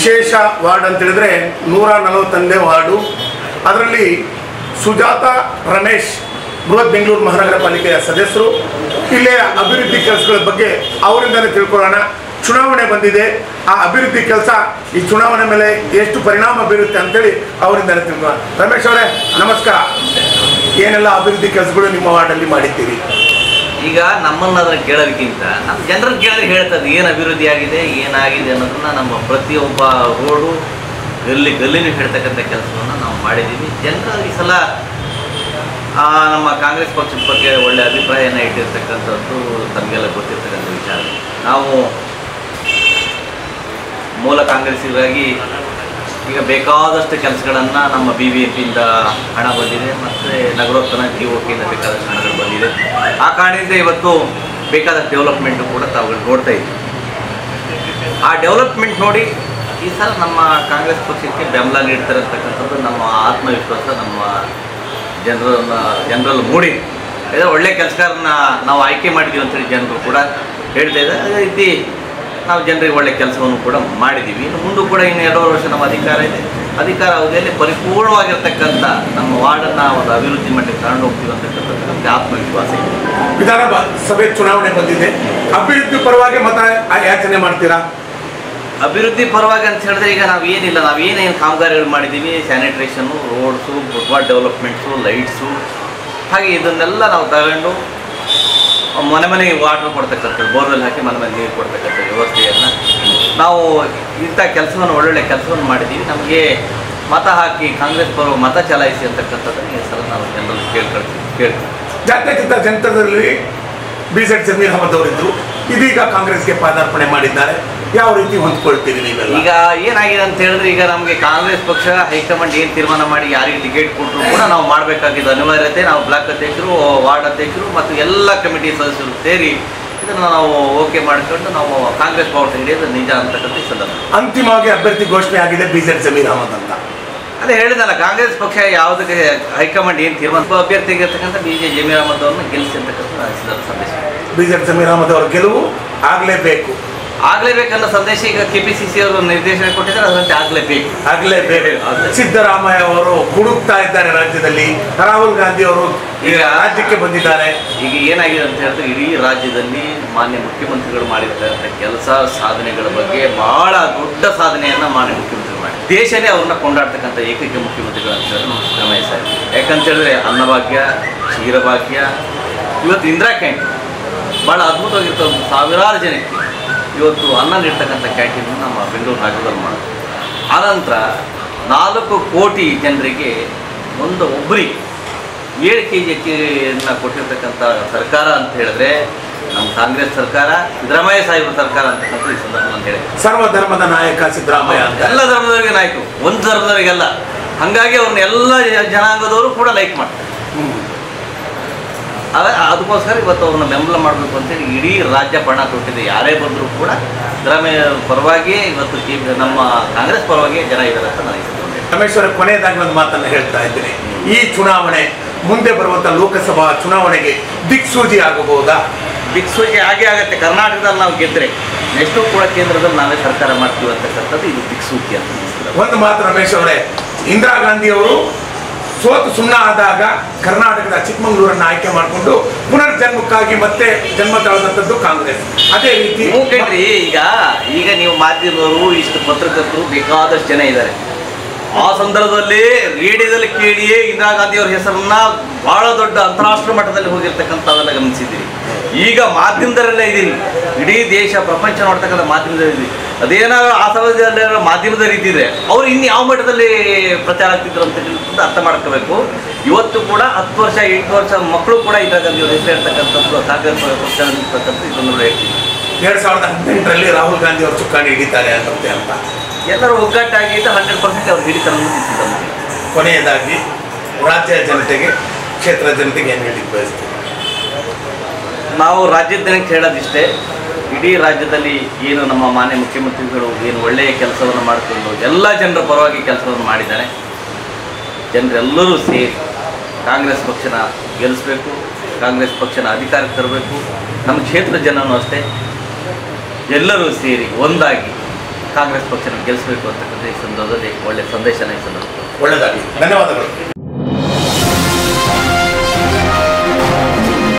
ವಿಶೇಷ ವಾರ್ಡ್ ಅಂತ ಹೇಳಿದ್ರೆ ನೂರ ನಲವತ್ತೊಂದೇ ವಾರ್ಡು ಅದರಲ್ಲಿ ಸುಜಾತ ರಮೇಶ್ ಬೃಹತ್ ಬೆಂಗಳೂರು ಮಹಾನಗರ ಪಾಲಿಕೆಯ ಸದಸ್ಯರು ಇಲ್ಲಿಯ ಅಭಿವೃದ್ಧಿ ಕೆಲಸಗಳ ಬಗ್ಗೆ ಅವರಿಂದಲೇ ತಿಳ್ಕೊಳ್ಳೋಣ ಚುನಾವಣೆ ಬಂದಿದೆ ಆ ಅಭಿವೃದ್ಧಿ ಕೆಲಸ ಈ ಚುನಾವಣೆ ಮೇಲೆ ಎಷ್ಟು ಪರಿಣಾಮ ಬೀರುತ್ತೆ ಅಂತೇಳಿ ಅವರಿಂದಲೇ ತಿಳ್ಕೊಳ್ಳೋಣ ರಮೇಶ್ ಅವರೇ ನಮಸ್ಕಾರ ಏನೆಲ್ಲ ಅಭಿವೃದ್ಧಿ ಕೆಲಸಗಳು ನಿಮ್ಮ ವಾರ್ಡಲ್ಲಿ ಮಾಡಿದ್ದೀರಿ ಈಗ ನಮ್ಮನ್ನ ಅದನ್ನ ಕೇಳೋದಕ್ಕಿಂತ ನಮ್ಮ ಜನರನ್ನ ಕೇಳಿದ್ರೆ ಹೇಳ್ತದೆ ಏನು ಅಭಿವೃದ್ಧಿ ಆಗಿದೆ ಏನಾಗಿದೆ ಅನ್ನೋದನ್ನ ನಮ್ಮ ಪ್ರತಿಯೊಬ್ಬ ರೋಡು ಗಲ್ಲಿ ಗಲ್ಲಿನೂ ಹೇಳ್ತಕ್ಕಂಥ ಕೆಲಸವನ್ನು ನಾವು ಮಾಡಿದ್ದೀವಿ ಜನರು ಈ ಸಲ ಆ, ನಮ್ಮ ಕಾಂಗ್ರೆಸ್ ಪಕ್ಷದ ಬಗ್ಗೆ ಒಳ್ಳೆ ಅಭಿಪ್ರಾಯನ ಇಟ್ಟಿರ್ತಕ್ಕಂಥದ್ದು ತಮಗೆಲ್ಲ ಗೊತ್ತಿರ್ತಕ್ಕಂಥ ವಿಚಾರ ನಾವು ಮೂಲ ಕಾಂಗ್ರೆಸ್ಸಿಗಾಗಿ ಈಗ ಬೇಕಾದಷ್ಟು ಕೆಲಸಗಳನ್ನು ನಮ್ಮ ಬಿ ಬಿ ಎಂ ಪಿಯಿಂದ ಹಣ ಬಂದಿದೆ ಮತ್ತು ನಗರೋತ್ಥಾನ ಡಿ ಒ ಪಿಯಿಂದ ಬೇಕಾದಷ್ಟು ಹಣಗಳು ಬಂದಿದೆ ಆ ಕಾರಣದಿಂದ ಇವತ್ತು ಬೇಕಾದಷ್ಟು ಡೆವಲಪ್ಮೆಂಟು ಕೂಡ ತಾವುಗಳು ನೋಡ್ತಾ ಇದ್ದೀವಿ ಆ ಡೆವಲಪ್ಮೆಂಟ್ ನೋಡಿ ಈ ಸಲ ನಮ್ಮ ಕಾಂಗ್ರೆಸ್ ಪಕ್ಷಕ್ಕೆ ಬೆಂಬಲ ನೀಡ್ತಾರೆ ಅಂತಕ್ಕಂಥದ್ದು ನಮ್ಮ ಆತ್ಮವಿಶ್ವಾಸ ನಮ್ಮ ಜನರನ್ನ ಜನರಲ್ಲಿ ಮೂಡಿ ಇದು ಒಳ್ಳೆ ಕೆಲಸಗಾರನ್ನ ನಾವು ಆಯ್ಕೆ ಮಾಡಿದ್ದೀವಿ ಅಂತೇಳಿ ಜನರು ಕೂಡ ಹೇಳ್ತಾ ಇದ್ದಾರೆ ಅದೇ ರೀತಿ ನಾವು ಜನರಿಗೆ ಒಳ್ಳೆ ಕೆಲಸವನ್ನು ಕೂಡ ಮಾಡಿದ್ದೀವಿ ಇನ್ನು ಮುಂದೆ ಕೂಡ ಇನ್ನು ಎರಡೂವರೆ ವರ್ಷ ನಮ್ಮ ಅಧಿಕಾರ ಇದೆ ಅಧಿಕಾರ ಅವಧಿಯಲ್ಲಿ ಪರಿಪೂರ್ಣವಾಗಿರ್ತಕ್ಕಂಥ ನಮ್ಮ ವಾರ್ಡನ್ನು ಒಂದು ಅಭಿವೃದ್ಧಿ ಮಟ್ಟಕ್ಕೆ ತಗೊಂಡು ಹೋಗ್ತೀವಿ ಅಂತಕ್ಕಂಥದ್ದು ನಮಗೆ ಆತ್ಮವಿಶ್ವಾಸ ಇದೆ ವಿಧಾನಸಭೆ ಚುನಾವಣೆ ಬಂದಿದೆ ಅಭಿವೃದ್ಧಿ ಪರವಾಗಿ ಮತ ಯಾಚನೆ ಮಾಡ್ತೀರಾ ಅಭಿವೃದ್ಧಿ ಪರವಾಗಿ ಅಂತ ಹೇಳಿದ್ರೆ ಈಗ ನಾವು ಏನಿಲ್ಲ ನಾವು ಏನೇನು ಕಾಮಗಾರಿಗಳು ಮಾಡಿದ್ದೀವಿ sanitation roads football developments lights ಹಾಗೆ ಇದನ್ನೆಲ್ಲ ನಾವು ತಗೊಂಡು ಮನೆ ಮನೆಗೆ ವಾಟರ್ ಕೊಡ್ತಕ್ಕಂಥದ್ದು ಬೋರ್ವೆಲ್ ಹಾಕಿ ಮನೆ ಮನೆ ನೀರು ಕೊಡ್ತಕ್ಕಂಥ ವ್ಯವಸ್ಥೆಯನ್ನು ನಾವು ಇಂಥ ಕೆಲಸವನ್ನು ಒಳ್ಳೊಳ್ಳೆ ಕೆಲಸವನ್ನು ಮಾಡಿದ್ದೀವಿ ನಮಗೆ ಮತ ಹಾಕಿ ಕಾಂಗ್ರೆಸ್ ಪರ ಮತ ಚಲಾಯಿಸಿ ಅಂತಕ್ಕಂಥದ್ದನ್ನು ಈ ಸಲ ನಾವು ಜನರಲ್ಲಿ ಕೇಳ್ಕೊಳ್ತೀವಿ ಕೇಳ್ತೀವಿ ಜಾತ್ಯತೀತ ಜನತಾದಲ್ಲಿ ಬಿ ಜೆಡ್ ಜಮೀರ್ ಅಹಮದ್ ಅವರಿದ್ರು ಇದೀಗ ಕಾಂಗ್ರೆಸ್ಗೆ ಪಾದಾರ್ಪಣೆ ಮಾಡಿದ್ದಾರೆ ಯಾವ ರೀತಿ ಹೊಂದ್ಕೊಳ್ತೀರಿ ನೀವೆಲ್ಲ ಈಗ ಏನಾಗಿದೆ ಅಂತ ಹೇಳಿದ್ರೆ ಈಗ ನಮಗೆ ಕಾಂಗ್ರೆಸ್ ಪಕ್ಷ ಹೈಕಮಾಂಡ್ ಏನು ತೀರ್ಮಾನ ಮಾಡಿ ಯಾರಿಗೆ ಟಿಕೆಟ್ ಕೊಟ್ಟರು ಕೂಡ ನಾವು ಮಾಡಬೇಕಾಗಿದ್ದು ಅನಿವಾರ್ಯತೆ ನಾವು ಬ್ಲಾಕ್ ಅಧ್ಯಕ್ಷರು ವಾರ್ಡ್ ಅಧ್ಯಕ್ಷರು ಮತ್ತು ಎಲ್ಲ ಕಮಿಟಿ ಸದಸ್ಯರು ಸೇರಿ ಇದನ್ನು ನಾವು ಓಕೆ ಮಾಡಿಕೊಂಡು ನಾವು ಕಾಂಗ್ರೆಸ್ ಬಾವುಟ ಹಿಡಿಯೋದು ನಿಜ ಅಂತಕ್ಕಂಥ ಈ ಸಂದರ್ಭ ಅಂತಿಮವಾಗಿ ಅಭ್ಯರ್ಥಿ ಘೋಷಣೆ ಆಗಿದೆ ಬಿ ಜೆಡ್ ಜಮೀರ್ ಅಹಮದ್ ಅಂತ ಅದೇ ಹೇಳಿದಲ್ಲ ಕಾಂಗ್ರೆಸ್ ಪಕ್ಷ ಯಾವುದಕ್ಕೆ ಹೈಕಮಾಂಡ್ ಏನು ತೀರ್ಮಾನ ಅಭ್ಯರ್ಥಿಗೆ ಇರ್ತಕ್ಕಂಥ ಬಿ ಜೆ ಜಮೀರ್ ಅಹಮದ್ ಅವ್ರನ್ನ ಗೆಲ್ಲಿಸಿ ಅಂತಕ್ಕಂಥ ನಾನು ಈ ಸಂದರ್ಭ ಸಂದೇಶ ಬಿ ಜೆಡ್ ಜಮೀರ್ ಅಹಮದ್ ಅವರ ಗೆಲುವು ಆಗಲೇಬೇಕು ಆಗಲೇಬೇಕನ್ನ ಸಂದೇಶ ಈಗ ಕೆ ಪಿ ಸಿ ಸಿ ಅವರು ನಿರ್ದೇಶನ ಕೊಟ್ಟಿದ್ದಾರೆ ಅದರಂತೆ ಆಗಲೇಬೇಕು ಆಗಲೇಬೇಕು ಆಗ್ಲೇಬೇಕು. ಸಿದ್ದರಾಮಯ್ಯ ಅವರು ಹುಡುಕ್ತಾ ಇದ್ದಾರೆ ರಾಜ್ಯದಲ್ಲಿ ರಾಹುಲ್ ಗಾಂಧಿ ಅವರು ಈಗ ಈಗ ರಾಜ್ಯಕ್ಕೆ ಬಂದಿದ್ದಾರೆ ಈಗ ಏನಾಗಿದೆ ಅಂತ ಹೇಳಿದ್ರೆ ಇಡೀ ರಾಜ್ಯದಲ್ಲಿ ಮಾನ್ಯ ಮುಖ್ಯಮಂತ್ರಿಗಳು ಮಾಡಿರ್ತಕ್ಕಂಥ ಕೆಲಸ ಸಾಧನೆಗಳ ಬಗ್ಗೆ ಬಹಳ ದೊಡ್ಡ ಸಾಧನೆಯನ್ನ ಮಾನ್ಯ ಮುಖ್ಯಮಂತ್ರಿಗಳು ಮಾಡಿ ದೇಶನೇ ಅವ್ರನ್ನ ಕೊಂಡಾಡ್ತಕ್ಕಂಥ ಏಕೈಕ ಮುಖ್ಯಮಂತ್ರಿಗಳು ಅಂತ ಹೇಳಿದ್ರೆ ಸಿದ್ದರಾಮಯ್ಯ ಸಾಹೇಬ್ ಯಾಕಂತ ಹೇಳಿದ್ರೆ ಅನ್ನಭಾಗ್ಯ ಕ್ಷೀರಭಾಗ್ಯ ಇವತ್ತು ಇಂದಿರಾ ಕ್ಯಾಂಟೀನ್ ಭಾಳ ಅದ್ಭುತವಾಗಿರ್ತದೆ ಒಂದು ಸಾವಿರಾರು ಜನಕ್ಕೆ ಇವತ್ತು ಅನ್ನ ನೀಡ್ತಕ್ಕಂಥ ಕ್ಯಾಂಟೀನ್ ನಮ್ಮ ಬೆಂಗಳೂರು ರಾಜ್ಯದಲ್ಲಿ ಮಾಡೋದು ಆನಂತರ ನಾಲ್ಕು ಕೋಟಿ ಜನರಿಗೆ ಒಂದು ಒಬ್ಬರಿಗೆ ಏಳು ಕೆ ಜಿ ಅಕ್ಕಿಯನ್ನು ಕೊಟ್ಟಿರ್ತಕ್ಕಂಥ ಸರ್ಕಾರ ಅಂತ ಹೇಳಿದ್ರೆ ನಮ್ಮ ಕಾಂಗ್ರೆಸ್ ಸರ್ಕಾರ ಸಿದ್ದರಾಮಯ್ಯ ಸಾಹೇಬ್ರ ಸರ್ಕಾರ ಅಂತಕ್ಕಂಥ ಈ ಸಂದರ್ಭ ನಾನು ಹೇಳಿ ಸರ್ವಧರ್ಮದ ನಾಯಕ ಸಿದ್ದರಾಮಯ್ಯ ಅಂತ ಎಲ್ಲ ಧರ್ಮದವರಿಗೆ ನಾಯಕರು ಒಂದು ಧರ್ಮದವರಿಗೆಲ್ಲ ಹಾಗಾಗಿ ಅವ್ರನ್ನ ಎಲ್ಲ ಜನಾಂಗದವರು ಕೂಡ ಲೈಕ್ ಮಾಡ್ತಾರೆ ಹ್ಮ್. ಅದ ಅದಕ್ಕೋಸ್ಕರ ಇವತ್ತು ಅವ್ರನ್ನ ಬೆಂಬಲ ಮಾಡಬೇಕು ಅಂತೇಳಿ ಇಡೀ ರಾಜ್ಯ ಬಣ ತೊಟ್ಟಿದೆ ಯಾರೇ ಬಂದರೂ ಕೂಡ ಸಿದ್ದರಾಮಯ್ಯ ಪರವಾಗಿಯೇ ಇವತ್ತು ಕೆ- ನಮ್ಮ ಕಾಂಗ್ರೆಸ್ ಪರವಾಗಿಯೇ ಜನ ಇದ್ದಾರೆ ಅಂತ ನನಗೆ ಅನ್ಸುತ್ತೆ. ರಮೇಶ್ವರ ಕೊನೆಯದಾಗಿ ಒಂದು ಮಾತನ್ನು ಹೇಳ್ತಾ ಇದ್ದೀನಿ ಈ ಚುನಾವಣೆ ಮುಂದೆ ಬರುವಂತ ಲೋಕಸಭಾ ಚುನಾವಣೆಗೆ ದಿಕ್ಸೂಚಿ ಆಗಬಹುದಾ ದಿಕ್ಸೂಚಿ ಆಗೇ ಆಗುತ್ತೆ ಕರ್ನಾಟಕದಲ್ಲಿ ನಾವು ಗೆದ್ದರೆ ನೆಕ್ಸ್ಟು ಕೂಡ ಕೇಂದ್ರದಲ್ಲಿ ನಾವೇ ಸರ್ಕಾರ ಮಾಡ್ತೀವಿ ಅಂತಕ್ಕಂಥದ್ದು ಇದು ದಿಕ್ಸೂಚಿ ಅಂತ ಅನಿಸ್ತದೆ. ಒಂದು ಮಾತು ರಮೇಶ್ ಅವರೇ ಇಂದಿರಾ ಗಾಂಧಿ ಅವರು ಸೋತು ಸುಣ್ಣ ಆದಾಗ ಕರ್ನಾಟಕದ ಚಿಕ್ಕಮಗಳೂರನ್ನು ಆಯ್ಕೆ ಮಾಡಿಕೊಂಡು ಪುನರ್ಜನ್ಮಕ್ಕಾಗಿ ಮತ್ತೆ ಜನ್ಮ ತಾಳದಂಥದ್ದು ಕಾಂಗ್ರೆಸ್ ಅದೇ ರೀತಿ ನೀವು ಕೇಳ್ರಿ ಈಗ ಈಗ ನೀವು ಮಾಧ್ಯಮದವರು ಇಷ್ಟು ಪತ್ರಕರ್ತರು ಬೇಕಾದಷ್ಟು ಜನ ಇದ್ದಾರೆ ಆ ಸಂದರ್ಭದಲ್ಲಿ ರೇಡಿಯೋದಲ್ಲಿ ಕೇಳಿಯೇ ಇಂದಿರಾ ಗಾಂಧಿ ಅವರ ಹೆಸರನ್ನ ಬಹಳ ದೊಡ್ಡ ಅಂತಾರಾಷ್ಟ್ರ ಮಟ್ಟದಲ್ಲಿ ಹೋಗಿರ್ತಕ್ಕಂಥವೆಲ್ಲ ಗಮನಿಸಿದ್ದೀರಿ ಈಗ ಮಾಧ್ಯಮದಲ್ಲೇ ಇದ್ದೀರಿ ಇಡೀ ದೇಶ ಪ್ರಪಂಚ ನೋಡ್ತಕ್ಕಂಥ ಮಾಧ್ಯಮದಲ್ಲಿ ಇದ್ದೀರಿ ಅದೇನಾದ್ರು ಆ ಸಮಯದಲ್ಲಿ ಮಾಧ್ಯಮದಲ್ಲಿ ಇದ್ದಿದ್ರೆ ಅವ್ರು ಇನ್ನು ಯಾವ ಮಟ್ಟದಲ್ಲಿ ಪ್ರಚಾರ ಆಗ್ತಿದ್ರು ಅಂತ ಹೇಳಿ ಅರ್ಥ ಮಾಡ್ಕೋಬೇಕು ಇವತ್ತು ಕೂಡ ಹತ್ತು ವರ್ಷ ಎಂಟು ವರ್ಷ ಮಕ್ಕಳು ಕೂಡ ಇಂದಿರಾ ಗಾಂಧಿ ಅವರ ಹೆಸರು ಇರ್ತಕ್ಕಂಥದ್ದು ಕಾಂಗ್ರೆಸ್ ಪಕ್ಷ ಇರ್ತಕ್ಕಂಥ ಇದನ್ನು ಹೇಳ್ತೀವಿ ಎರಡ್ ಸಾವಿರದ ಹದಿನೆಂಟರಲ್ಲಿ ರಾಹುಲ್ ಗಾಂಧಿ ಅವರು ಚುಕ್ಕಾಣಿ ಹಿಡಿತಾರೆ ಅನ್ನಂತೆ ಅಂತ ಎಲ್ಲರೂ ಒಗ್ಗಟ್ಟಾಗಿದ್ದು ಹಂಡ್ರೆಡ್ ಪರ್ಸೆಂಟ್ ಅವ್ರು ಹಿಡಿತಾರೆ ಅನ್ನೋದು ಸಿದ್ದರಾಮಯ್ಯ. ಕೊನೆಯದಾಗಿ ರಾಜ್ಯ ಜನತೆಗೆ ಕ್ಷೇತ್ರ ಜನತೆಗೆ ಏನು ಹೇಳಿ ಬಯಸ್ತೀವಿ ನಾವು ರಾಜ್ಯದ ಜನಕ್ಕೆ ಹೇಳೋದಿಷ್ಟೇ ಇಡೀ ರಾಜ್ಯದಲ್ಲಿ ಏನು ನಮ್ಮ ಮಾನ್ಯ ಮುಖ್ಯಮಂತ್ರಿಗಳು ಏನು ಒಳ್ಳೆಯ ಕೆಲಸವನ್ನು ಮಾಡಿಕೊಂಡು ಎಲ್ಲ ಜನರ ಪರವಾಗಿ ಕೆಲಸವನ್ನು ಮಾಡಿದ್ದಾರೆ ಜನರೆಲ್ಲರೂ ಸೇರಿ ಕಾಂಗ್ರೆಸ್ ಪಕ್ಷನ ಗೆಲ್ಲಿಸ್ಬೇಕು ಕಾಂಗ್ರೆಸ್ ಪಕ್ಷನ ಅಧಿಕಾರಕ್ಕೆ ತರಬೇಕು ನಮ್ಮ ಕ್ಷೇತ್ರ ಜನನೂ ಅಷ್ಟೇ ಎಲ್ಲರೂ ಸೇರಿ ಒಂದಾಗಿ ಕಾಂಗ್ರೆಸ್ ಪಕ್ಷನ ಗೆಲ್ಲಿಸಬೇಕು ಅಂತಕ್ಕಂಥ ಈ ಸಂದರ್ಭದಲ್ಲಿ ಒಳ್ಳೆ ಸಂದೇಶನ ಈ ಸಂದರ್ಭದಲ್ಲಿ ಒಳ್ಳೆಯದಾಗಲಿ ಧನ್ಯವಾದಗಳು